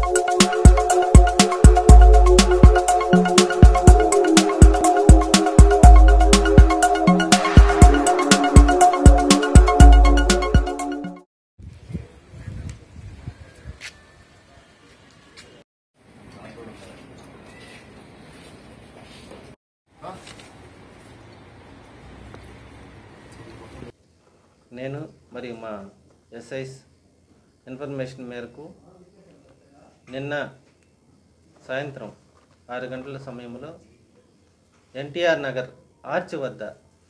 నేను మరియు మా ఎస్ఐస్ ఇన్ఫర్మేషన్ మేరకు నిన్న సాయంత్రం ఆరు గంటల సమయంలో ఎన్టీఆర్ నగర్ ఆర్చ్ వద్ద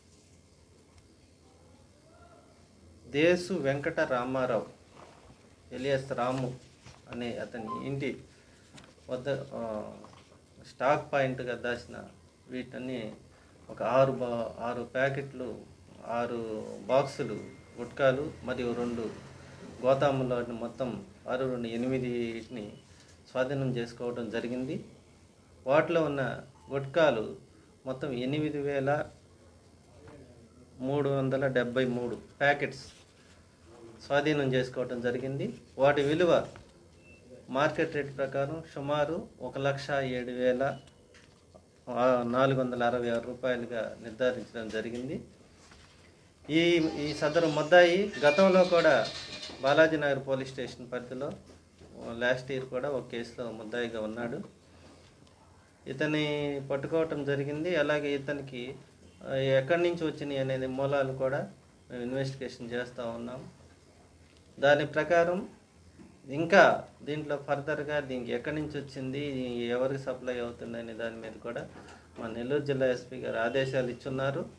దేశు వెంకట రామారావు ఎలియస్ రాము అనే అతని ఇంటి వద్ద ఆ, స్టాక్ పాయింట్గా దాచిన వీటన్ని ఒక ఆరు బా ఆరు ప్యాకెట్లు ఆరు బాక్సులు గుట్కాలు మరియు రెండు గోతాములో మొత్తం ఆరు రెండు ఎనిమిదిని స్వాధీనం చేసుకోవడం జరిగింది వాటిలో ఉన్న గుట్కాలు మొత్తం ఎనిమిది వేల మూడు వందల డెబ్బై మూడు ప్యాకెట్స్ స్వాధీనం చేసుకోవడం జరిగింది వాటి విలువ మార్కెట్ రేట్ ప్రకారం సుమారు ఒక లక్ష ఏడు వేల ఆ, నాలుగు వందల అరవై ఆరు రూపాయలుగా నిర్ధారించడం జరిగింది ఈ ఈ సదరు ముద్దాయి గతంలో కూడా బాలాజీ నగర్ పోలీస్ స్టేషన్ పరిధిలో లాస్ట్ ఇయర్ కూడా ఒక కేసులో ముద్దాయిగా ఉన్నాడు ఇతని పట్టుకోవటం జరిగింది అలాగే ఇతనికి ఆ, ఎక్కడి నుంచి వచ్చినాయి అనేది మూలాలు కూడా మేము ఇన్వెస్టిగేషన్ చేస్తూ ఉన్నాం దాని ప్రకారం ఇంకా దీంట్లో ఫర్దర్గా దీనికి ఎక్కడి నుంచి వచ్చింది ఎవరికి సప్లై అవుతుంది అనే దాని మీద కూడా మా నెల్లూరు జిల్లా ఎస్పీ గారు ఆదేశాలు ఇచ్చున్నారు